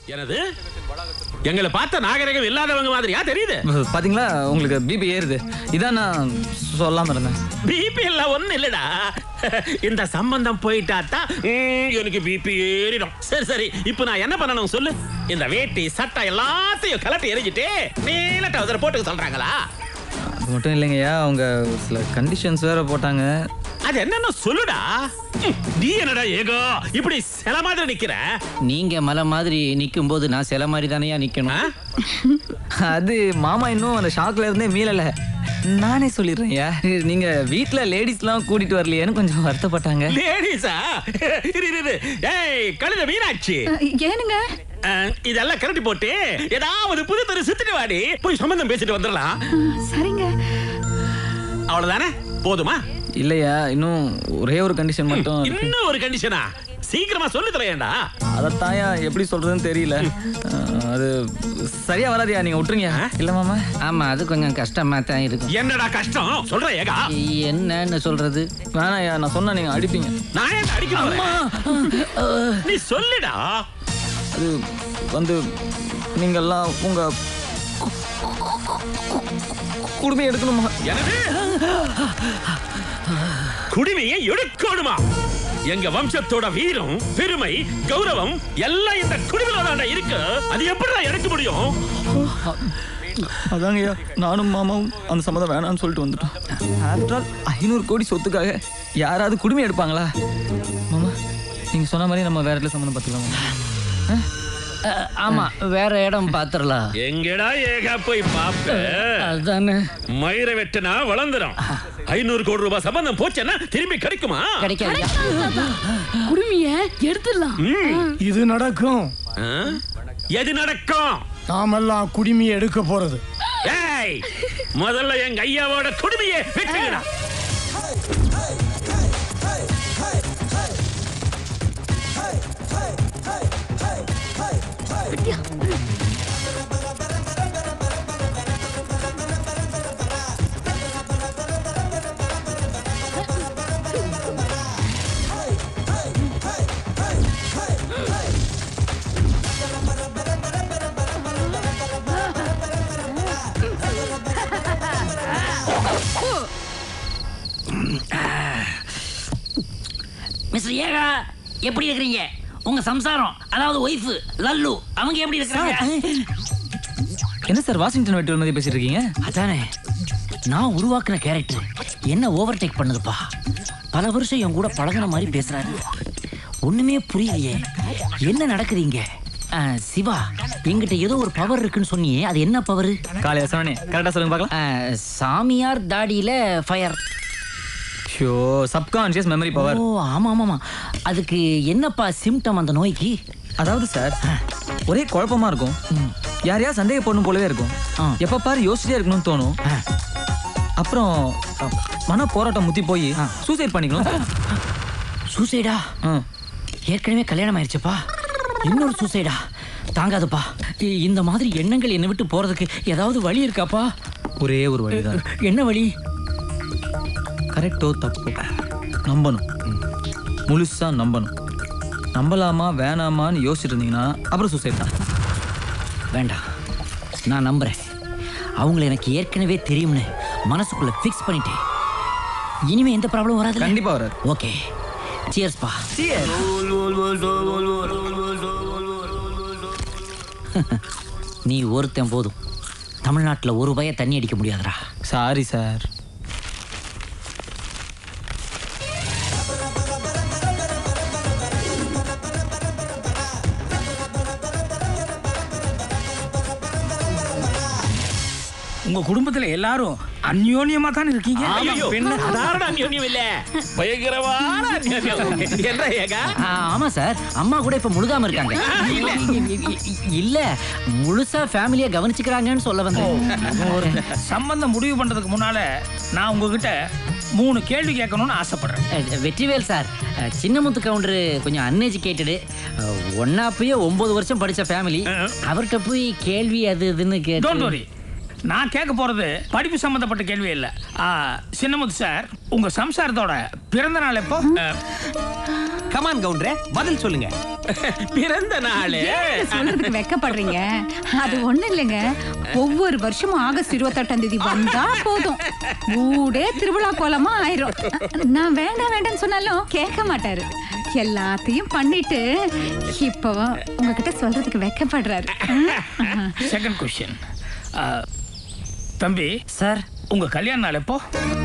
எனது எங்களை பார்த்த நாகரிகம் இல்லாதவங்க மாதிரியா தெரியுது பாத்தீங்களா உங்களுக்கு பிபி ஏறுது இதான் நான் சொல்லாம இருந்தேன் பிபி எல்லாம் ஒண்ணு இல்லடா இந்த சம்பந்தம் போயிட்டா தான் ம், எனக்கு பிபி ஏறிடும் சரி சரி இப்போ நான் என்ன பண்ணணும் சொல்லு இந்த வேட்டி சட்டை எல்லாத்தையும் கலட்டி எரிஞ்சிட்டு நீல டவுசர் போட்டுக்க சொல்றாங்களா அது மட்டும் இல்லைங்கய்யா அவங்க ஒரு சில கண்டிஷன்ஸ் வேற போட்டாங்க அது என்னன்னு சொல்லுடா ம், நீ என்னடா ஏகோ இப்படி சில மாதிரி நிக்கிற நீங்க மலை மாதிரி நிக்கும் போது நான் சில மாதிரி தானேயா நிக்கணும் ஆ? அது மாமா இன்னும் அந்த ஷாக்ல இருந்தே மீளல நானே சொல்லிடுறேன் ஐயா நீங்க வீட்ல லேடிஸ்லாம் கூட்டிட்டு வரலையேன்னு கொஞ்சம் வருத்தப்பட்டாங்க லேடிஸா இரு இரு, இரு ஏய் கழுத மீனாட்சி ஏனுங்க அஹ், இதெல்லாம் கரண்டி போட்டு ஏதாவது புது தெரு சுத்திட்டு வாடி போய் சம்பந்தம் பேசிட்டு வந்துடலாம் சரிங்க அவ்வளவுதானே போதுமா இல்லையா இன்னும் ஒரே ஒரு கண்டிஷன் மட்டும் இருக்கு. இன்னும் ஒரு கண்டிஷனா சீக்கிரமா சொல்லி தரையேண்டா அதைத்தாயா எப்படி சொல்றதுன்னு தெரியல அஹ், அது சரியா வராதியா நீங்க விட்டுருங்க இல்ல மாமா ஆமா அது கொஞ்சம் கஷ்டமா தான் இருக்கும் என்னடா கஷ்டம் சொல்ற ஏகா என்னன்னு சொல்றது வேணாயா நான் சொன்னா நீங்க அடிப்பீங்க நான் ஏன் அடிக்க போறேன்? நீ சொல்லுடா அது வந்து நீங்கெல்லாம் உங்க குடுமையை எடுக்கணுமா எனது குடிமையை எடுக்கணுமா எங்க வம்சத்தோட வீரம் பெருமை கௌரவம் எல்லாம் இந்த குடிமையில தான்டா இருக்கு அது எப்படிடா எடுக்க முடியும் அதாங்கய்யா நானும் மாமாவும் அந்த சம்மதம் வேணாம்னு சொல்லிட்டு வந்துட்டோம் ஆஃப்டர் ஆல் ஐநூறு கோடி சொத்துக்காக யாராவது குடுமை எடுப்பாங்களா மாமா நீங்க சொன்ன மாதிரி நம்ம வேற இடத்துல சம்மந்தம் பார்த்துக்கலாம் மாமா ஆ? அஹ், ஆமா வேற இடம் பாத்துரலாம் எங்கடா ஏகா போய் பாப்ப அதுதானே மயிரை வெட்டினா வளர்ந்துடும் ஐநூறு கோடி ரூபாய் சம்பந்தம் போச்சுன்னா திரும்பி கிடைக்குமா கிடைக்காது குடுமிய எடுத்துடலாம் ம். இது நடக்கும் ஆ? எது நடக்கும் நாமெல்லாம் குடிமையை எடுக்க போறது ஏய் முதல்ல எங்க ஐயாவோட குடுமையை வெட்டுங்கடா மிஸ்டர் ஏகா எப்படி இருக்கிறீங்க உங்க சம்சாரம் அதாவது ஒய்ஃப் லல்லு அவங்க எப்படி இருக்காங்க என்ன சார் வாஷிங்டன் வெட்டி மாதிரி பேசிட்டு இருக்கீங்க அதானே நான் உருவாக்குன கேரக்டர் என்ன ஓவர்டேக் பண்ணுதுப்பா பல வருஷம் என் கூட பழகுன மாதிரி பேசுறாரு ஒண்ணுமே புரியலையே என்ன நடக்குது இங்க ஆ, சிவா என்கிட்ட ஏதோ ஒரு பவர் இருக்குன்னு சொன்னியே அது என்ன பவர் காலையா சவனே கரெக்டா சொல்லுங்க பார்க்கலாம் சாமியார் தாடியில fire show subconscious memory power ஓ ஆமா ஆமா ஆமா அதுக்கு என்னப்பா சிம்டம் அந்த நோய்க்கு அதாவது சார் ஒரே குழப்பமா இருக்கும் யாரையா சந்தேகப்படணும் போலவே இருக்கும் ஆ. எப்ப பாரு யோசிச்சுட்டே இருக்கணும்னு தோணும் அப்புறம் அ, மன போராட்டம் முத்தி போய் சூசைட் பண்ணிக்கணும் சூசைடா ஆ. ஏற்கனவே கல்யாணம் ஆயிடுச்சுப்பா இன்னொரு சூசைடா தாங்காதுப்பா இ- இந்த மாதிரி எண்ணங்கள் என்னை விட்டு போறதுக்கு ஏதாவது வழி இருக்காப்பா ஒரே ஒரு வழிதான் என்ன வழி கரெக்டோ தப்பு நம்பணும் முழுசா நம்பணும் நம்பலாமா வேணாமான்னு யோசிச்சுட்டு இருந்தீங்கன்னா அப்புறம் சூசைட் தான் வேண்டாம் நான் நம்புறேன் அவங்கள எனக்கு ஏற்கனவே தெரியும்னு மனசுக்குள்ள ஃபிக்ஸ் பண்ணிட்டேன் இனிமே எந்த ப்ராப்ளம் வராது கண்டிப்பா வராது ஓகே சியர்ஸ் பா நீ ஒருத்தன் போதும் தமிழ்நாட்டில் ஒரு பய தண்ணி அடிக்க முடியாதுடா சாரி சார் உங்க குடும்பத்துல எல்லாரும் அந்யோன்யமா தான் இருக்கீங்க ஐயோ, சாதாரண அந்யோன்யம் இல்ல பயங்கரமான அந்யோன்யம் என்ன ஏகா ஆ, ஆமா சார் அம்மா கூட இப்ப முழுகாம இருக்காங்க இல்ல முழுசா ஃபேமிலியை கவனிச்சுக்கிறாங்கன்னு சொல்ல வந்தேன் சம்பந்தம் முடிவு பண்றதுக்கு முன்னால நான் உங்ககிட்ட மூணு கேள்வி கேட்கணும்னு ஆசைப்படுறேன் அஹ், வெற்றிவேல் சார் அஹ், சின்னமுத்து கவுண்டரு கொஞ்சம் அன்எஜுகேட்டடு ஒன்னா போய் ஒன்பது வருஷம் படிச்ச ஃபேமிலி அவர்கிட்ட போய் கேள்வி அது இதுன்னு டோன்ட் கேட்டு வரி நான் கேட்க போறது படிப்பு சம்பந்தப்பட்ட கேள்வி இல்ல ஆ, சின்னமுத்து சார் உங்க சம்சாரத்தோட பிறந்த நாள் எப்போ கமான் கவுண்டரே பதில் சொல்லுங்க பிறந்த நாளு சொல்றதுக்கு வெக்கப்படுறீங்க அது ஒண்ணு இல்லைங்க ஒவ்வொரு வருஷமும் ஆகஸ்ட் இருபத்தெட்டாம் தேதி வந்தா போதும் ஊடே திருவிழா கோலமா ஆயிரும் நான் வேண்டாம் வேண்டாம்னு சொன்னாலும் கேட்க மாட்டாரு எல்லாத்தையும் பண்ணிட்டு இப்போ உங்ககிட்ட சொல்றதுக்கு வெக்கப்படுறாரு செகண்ட் கொஸ்டின் தம்பி சார் உங்க கல்யாண நாள் எப்போ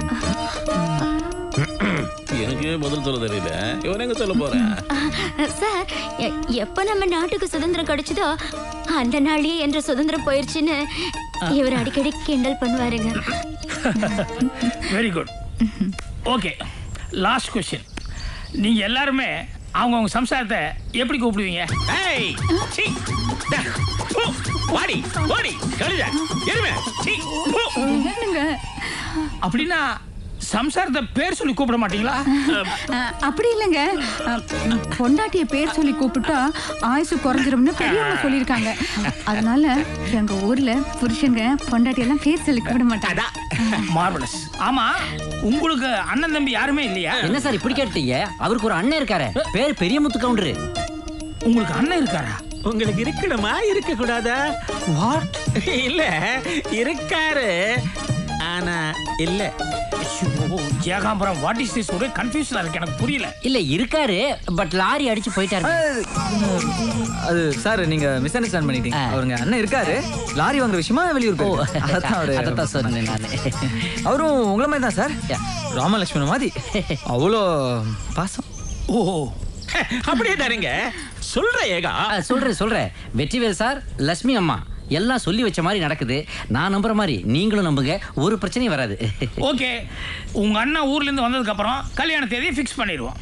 எனக்கு பதில் சொல்ல தெரியல இவன் எங்க சொல்ல போறேன் சார் எ- எப்ப நம்ம நாட்டுக்கு சுதந்திரம் கிடைச்சதோ அந்த நாளே என்ற சுதந்திரம் போயிருச்சுன்னு இவர் அடிக்கடி கிண்டல் பண்ணுவாருங்க very good okay last question நீங்க எல்லாருமே அவங்கவுங்க சம்சாரத்தை எப்படி கூப்பிடுவீங்க ஏய் சீ டா, போ, வாடி வாடி கழுத எருமை சீ போ. என்னங்க அப்படின்னா சம்சாரத்தை பேர் சொல்லி கூப்பிட மாட்டீங்களா அஹ், அப்படி இல்லைங்க அஹ், பொண்டாட்டிய பேர் சொல்லி கூப்பிட்டா ஆயுசு குறைஞ்சிரும்னு பெரியவங்க சொல்லியிருக்காங்க அதனால எங்க ஊர்ல புருஷங்க பொண்டாட்டி எல்லாம் பேர் சொல்லி கூப்பிட மாட்டாங்க மார்வலஸ் ஆமா உங்களுக்கு அண்ணன் தம்பி யாருமே இல்லையா என்ன சார் இப்படி கேட்டீங்க அவருக்கு ஒரு அண்ணன் இருக்காரு பேர் பெரிய முத்து கவுண்டரு உங்களுக்கு அண்ணன் இருக்காரா உங்களுக்கு இருக்கணுமா இருக்க கூடாதா வாட் இல்ல இருக்காரு ஆனா இல்ல ஐயோ, ஏகாம்பரம் வாட் இஸ் திஸ் ஒரே கன்ஃபியூஷனா இருக்கு எனக்கு புரியல இல்ல இருக்காரு பட் லாரி அடிச்சு போயிட்டாரு அது சார் நீங்க மிஸ் அண்டர்ஸ்டாண்ட் பண்ணிட்டீங்க ஆ. அவருங்க அண்ணன் இருக்காரு லாரி வாங்குற விஷயமா வெளியூர் ஓ போயிருக்காரு. அதான் அவரு அதத்தான் சொன்னேன் நானு அவரும் உங்கள மாதிரி தான் சார் Yeah. ராமலட்சுமணன் மாதிரி அவ்வளோ பாசம் ஓ அப்படியே தரீங்க சொல்ற ஏகா ஆ, சொல்றேன் சொல்றேன் வெற்றிவேல் சார் லட்சுமி அம்மா எல்லாம் சொல்லி வச்ச மாதிரி நடக்குது நான் நம்புற மாதிரி நீங்களும் நம்புங்க ஒரு பிரச்சனையும் வராது ஓகே உங்க அண்ணன் ஊர்ல இருந்து வந்ததுக்கு அப்புறம் கல்யாண தேதியை ஃபிக்ஸ் பண்ணிடுவோம்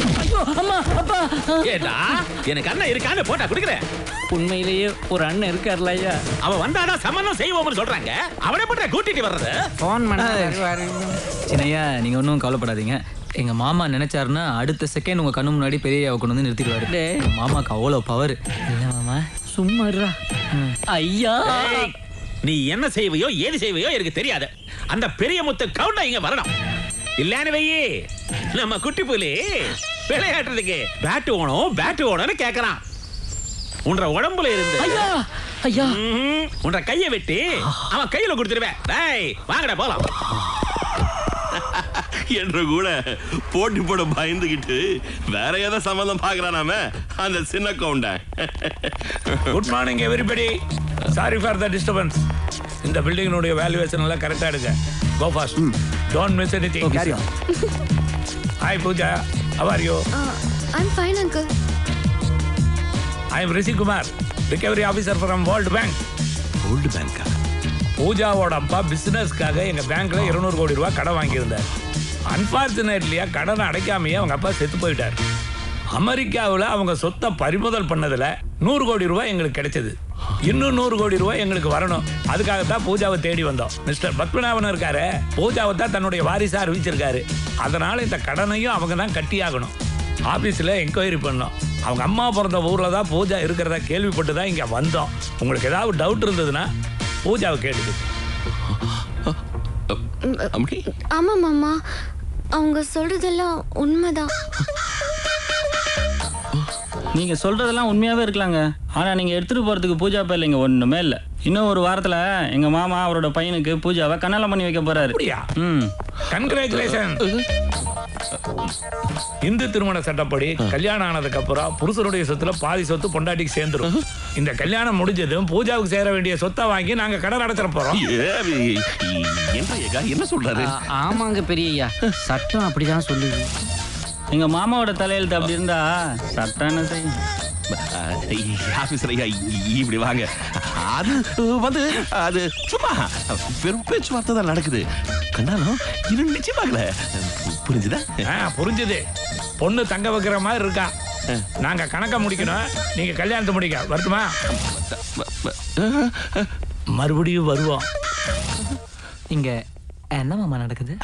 ஏடா எனக்கு அண்ணன் இருக்கான்னு போட்டா குடுக்குறேன் உண்மையிலேயே ஒரு அண்ணன் இருக்கார்ல ஐயா அவன் வந்தாதான் சமன்னம் செய்வோம்னு சொல்றாங்க அவனை பண்ற கூட்டிட்டு வர்றது ஃபோன் பண்ண சின்னையா நீங்க ஒன்றும் கவலைப்படாதீங்க எங்க மாமா நினைச்சாருன்னா அடுத்த செகண்ட் உங்க கண்ணு முன்னாடி பெரிய கொண்டு வந்து நிறுத்திடுவாரு டேய். எங்க மாமாக்கு அவ்வளோ பவர் இல்லை மாமா சும்மா இருடா. ஐயா ஏய், நீ என்ன செய்வையோ ஏது செய்வையோ எனக்கு தெரியாது அந்த பெரிய முத்து கவுண்டா இங்க வரணும் இல்லன்னு வையே நம்ம குட்டி புலி விளையாடுறதுக்கு பேட்டு ஓணும் பேட்டு ஓணும்னு கேக்குறான் உன்ற உடம்புல இருந்து ஐயா ஐயா ம்ஹும். உன்ற கையை வெட்டி அவன் கையில கொடுத்துருவேன் டேய் வாங்கடா போலாம் என்ற கூட போட்டி போட பயந்துகிட்டு வேற ஏதோ சம்மந்தம் பாக்குறானாம அந்த சின்ன கவுண்ட good morning everybody sorry for the disturbance இந்த பில்டிங்கினுடைய வேல்யூவேஷன் எல்லாம் கரெக்டா எடுங்க go fast don't miss anything carry on. Hi Pooja how are you I'm fine uncle I am Rishi Kumar recovery officer from world bank old பேங்கா பூஜாவோட அப்பா பிசினஸ்க்காக எங்க பேங்க்ல இருநூறு கோடி ரூபாய் கடன் வாங்கியிருந்தார் அன்பார்ச்சுனேட்லியா கடனை அடைக்காமையே அவங்க அப்பா செத்து போயிட்டார் அமெரிக்காவில் அவங்க சொத்தை பறிமுதல் பண்ணதுல நூறு கோடி ரூபாய் எங்களுக்கு கிடைச்சது இன்னும் நூறு கோடி ரூபாய் எங்களுக்கு வரணும் அதுக்காகத்தான் பூஜாவை தேடி வந்தோம் மிஸ்டர் பத்மநாபன் இருக்காரு பூஜாவை தான் தன்னுடைய வாரிசா அறிவிச்சிருக்காரு அதனால இந்த கடனையும் அவங்க தான் கட்டியாகணும் ஆபீஸ்ல என்கொயரி பண்ணோம் அவங்க அம்மா பிறந்த ஊர்ல தான் பூஜா இருக்கிறதா கேள்விப்பட்டு தான் இங்க வந்தோம் உங்களுக்கு ஏதாவது டவுட் இருந்ததுன்னா பூஜாவை கேட்டுது அப்படி ஆமா மாமா அவங்க சொல்றதெல்லாம் உண்மைதான் நீங்க சொல்றதெல்லாம் உண்மையாவே இருக்கலாங்க ஆனா நீங்க எடுத்துட்டு போறதுக்கு பூஜா பேர்ல இங்க ஒண்ணுமே இல்ல இன்னும் ஒரு வாரத்துல எங்க மாமா அவரோட பையனுக்கு பூஜாவை கண்ணாலம் பண்ணி வைக்க போறாரு அப்படியா ம் கங்க்ராச்சுலேஷன் இந்து திருமண சட்டப்படி கல்யாணம் ஆனதுக்கு அப்புறம் புருஷனுடைய சொத்துல பாதி சொத்து பொண்டாட்டிக்கு சேர்ந்துரும் இந்த கல்யாணம் முடிஞ்சதும் பூஜாவுக்கு சேர வேண்டிய சொத்தை வாங்கி நாங்க கடன் அடைச்சிட போறோம் என்ன ஏகா என்ன சொல்றாரு ஆ, ஆமாங்க பெரியய்யா சட்டம் அப்படிதான் சொல்லுது எங்க மாமாவோட தலையெழுத்து அப்படி இருந்தா சட்டம் என்ன செய்யும் ஆபீசர் ஐயா இப்படி வாங்க அது வந்து அது சும்மா வெறும் பேச்சுவார்த்தை தான் நடக்குது கண்டாலும் இன்னும் நிச்சயமாகல புரிஞ்சுதா ஆ, புரிஞ்சுது பொண்ணு தங்க வைக்கிற மாதிரி இருக்கா நாங்க கணக்க முடிக்கணும் நீங்க கல்யாணத்தை முடிக்க வரட்டுமா மறுபடியும் வருவோம் இங்க என்ன மாமா நடக்குது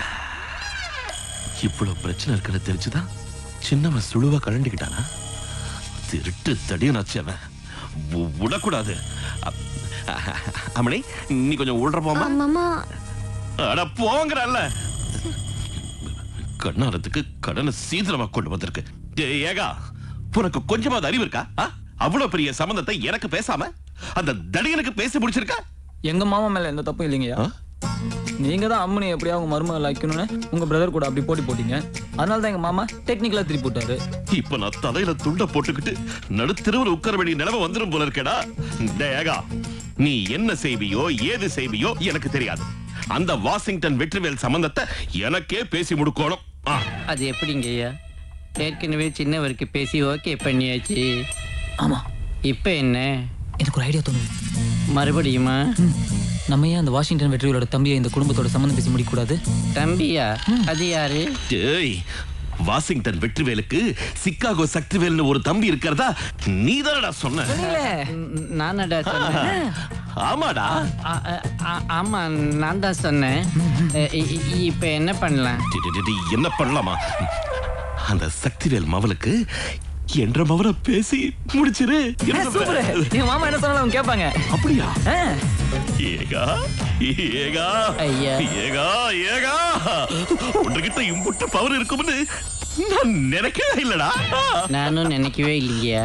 இவ்வளவு பிரச்சனை இருக்கிறது தெரிஞ்சுதான் சின்னவன் சுழுவா கலண்டுக்கிட்டானா திருட்டு தடியும் நச்சவன் விடக்கூடாது அ- அம்மணி நீ கொஞ்சம் உள்ற போமா மாமா அட போங்கறல்ல கண்ணாரத்துக்கு கடனை சீக்கிரமா கொண்டு வந்திருக்கு ஏய், ஏகா உனக்கு கொஞ்சமாவது அறிவு இருக்கா ஆ? அவ்வளவு பெரிய சம்பந்தத்தை எனக்கு பேசாம அந்த தடியனுக்கு பேசி முடிச்சிருக்கா எங்க மாமா மேல எந்த தப்பும் இல்லைங்கய்யா நீங்க தான் அம்மனி எப்படியா உங்க மருமகள் வைக்கணும்னு உங்க பிரதர் கூட அப்படி போட்டி போட்டீங்க அதனால தான் எங்க மாமா டெக்னிக்கலா திருப்பி விட்டாரு இப்ப நான் தலையில துண்ட போட்டுக்கிட்டு நடுத்தெருவில் உட்கார வேண்டிய நிலைமை வந்துரும் போல இருக்கேடா டேய் ஏகா நீ என்ன செய்வியோ ஏது செய்வியோ எனக்கு தெரியாது அந்த வாஷிங்டன் வெற்றிவேல் சம்பந்தத்தை எனக்கே பேசி முடிக்கணும் ஆ அது எப்படிங்க ஐயா ஏற்கனவே சின்னவருக்கு பேசி ஓகே பண்ணியாச்சு ஆமா இப்போ என்ன எனக்கு ஒரு ஐடியா தோணுது மறுபடியுமா நம்ம ஏன் அந்த வாஷிங்டன் வெற்றியோட தம்பியை இந்த குடும்பத்தோட சம்மந்தம் பேசி முடிக்க கூடாது தம்பியா அது யாரு டேய் வாஷிங்டன் வெற்றிவேலுக்கு சிக்காகோ சக்திவேல்னு ஒரு தம்பி இருக்கிறதா நீதானடா சொன்ன நானடா சொன்னேன் ஆமாடா ஆ- ஆ- ஆ- ஆமா நான் தான் சொன்னேன் இ- இ- இப்ப என்ன பண்ணலாம் டி, டி, டி, டி, என்ன பண்ணலாமா அந்த சக்திவேல் மவளுக்கு என்ற மவனை பேசி முடிச்சிரு என்ன சூப்பர் சொல்ற? எங்க மாமா என்ன சொன்னாலும் அவங்க கேட்பாங்க அப்படியா ஆ. ஏகா ஏகா ஐயா. ஏகா ஏகா உன்கிட்ட இம்புட்டு பவர் இருக்கும்னு நான் நினைக்கவே இல்லடா நானும் நினைக்கவே இல்லையா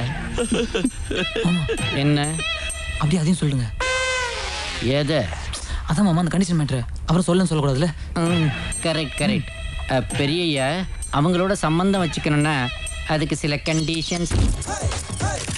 என்ன அப்படியே அதையும் சொல்லுங்க எதை அதான் மாமா அந்த கண்டிஷன் மேட்ரு அப்புறம் சொல்லன்னு சொல்லக்கூடாதுல்ல கரெக்ட் கரெக்ட் பெரியய்யா அவங்களோட சம்பந்தம் வச்சுக்கணும்னா அதுக்கு சில கண்டிஷன்ஸ்